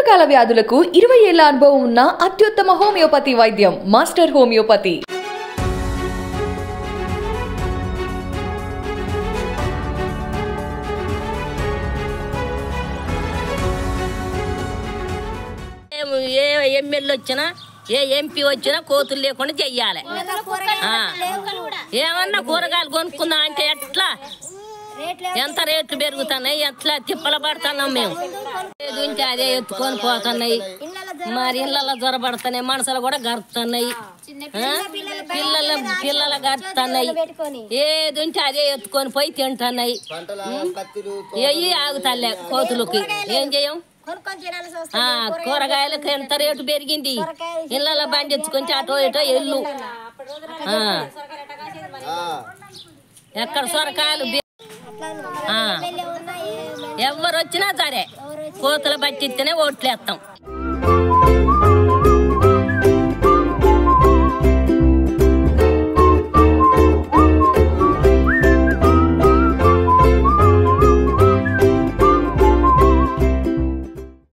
దీర్ఘకాల వ్యాధులకు ఇరవై ఏళ్ల అనుభవం ఉన్న అత్యుత్తమ హోమియోపతి వైద్యం మాస్టర్ హోమియోపతి ఏం- ఏ ఎమ్మెల్యే వచ్చినా ఏ ఎంపీ వచ్చినా కోతులు లేకుండా చెయ్యాలి ఆ. ఏమన్నా కూరగాయలు కొనుక్కుందాం అంటే ఎట్లా ఎంత రేట్లు పెరుగుతున్నాయి ఎట్లా తిప్పల పడుతున్నాం మేము ఏది ఉంటే అదే ఎత్తుకొని పోతున్నాయి మరి ఇళ్ళల్లో జ్వరపడుతున్నాయి మనసులు కూడా గరుతున్నాయి ఆ? పిల్లల పిల్లలు గరుతున్నాయి ఏది ఉంటే అదే ఎత్తుకొని పోయి తింటున్నాయి ఎయ్యి ఆగుతాలే కోతులకి ఏం చేయం ఆ, కూరగాయలకు ఎంత రేటు పెరిగింది ఇళ్ళలో బండి ఎత్తుకొని అటో ఇటో ఎల్లు ఆ. ఎక్కడ సొరకాయలు బి- ఆ. ఎవరు వచ్చినా సరే కోతులు పట్టిస్తేనే ఓట్లు వేస్తాం